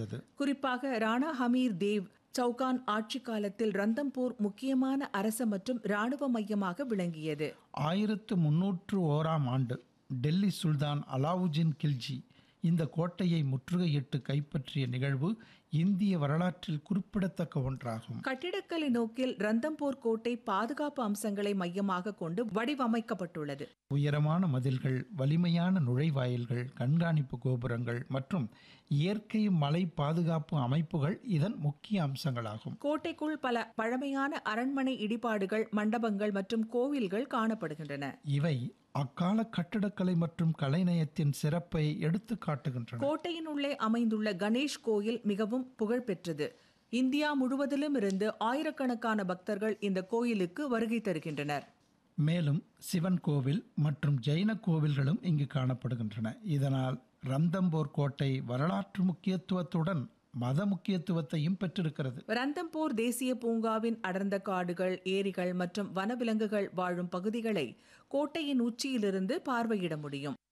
விளங்குகிறது குறிப்பாக ராணா ஹமீர் தேவ் சௌகான் ஆட்சி காலத்தில் ரந்தம்பூர் முக்கியமான அரச மற்றும் இராணுவ மையமாக விளங்கியது ஆயிரத்து முன்னூற்று ஓராம் ஆண்டு டெல்லி சுல்தான் அலாவுஜின் கில்ஜி இந்த கோட்டையை முற்றுகையிட்டு கைப்பற்றிய நிகழ்வு இந்திய வரலாற்றில் குறிப்பிடத்தக்க ஒன்றாகும் கட்டிடக்கலை நோக்கில் ரந்தம்பூர் கோட்டை பாதுகாப்பு அம்சங்களை மையமாக கொண்டு வடிவமைக்கப்பட்டுள்ளது உயரமான மதில்கள் வலிமையான நுழைவாயில்கள் கண்காணிப்பு கோபுரங்கள் மற்றும் இயற்கை மலை பாதுகாப்பு அமைப்புகள் இதன் முக்கிய அம்சங்களாகும் கோட்டைக்குள் பல பழமையான அரண்மனை இடிபாடுகள் மண்டபங்கள் மற்றும் கோவில்கள் காணப்படுகின்றன இவை அக்கால கட்டிடக்கலை மற்றும் கலைநயத்தின் சிறப்பை எடுத்து காட்டுகின்றன கோட்டையின் உள்ளே அமைந்துள்ள கணேஷ் கோயில் மிகவும் புகழ்பெற்றது இந்தியா முழுவதிலும் இருந்து ஆயிரக்கணக்கான பக்தர்கள் இந்த கோயிலுக்கு வருகை தருகின்றனர் மேலும் சிவன் கோவில் மற்றும் ஜெயின கோவில்களும் இங்கு காணப்படுகின்றன இதனால் ரந்தம்போர் கோட்டை வரலாற்று முக்கியத்துவத்துடன் மத முக்கியத்துவத்தையும் பெற்றிருக்கிறது ரந்தம்பூர் தேசிய பூங்காவின் அடர்ந்த காடுகள் ஏரிகள் மற்றும் வனவிலங்குகள் வாழும் பகுதிகளை கோட்டையின் உச்சியிலிருந்து பார்வையிட முடியும்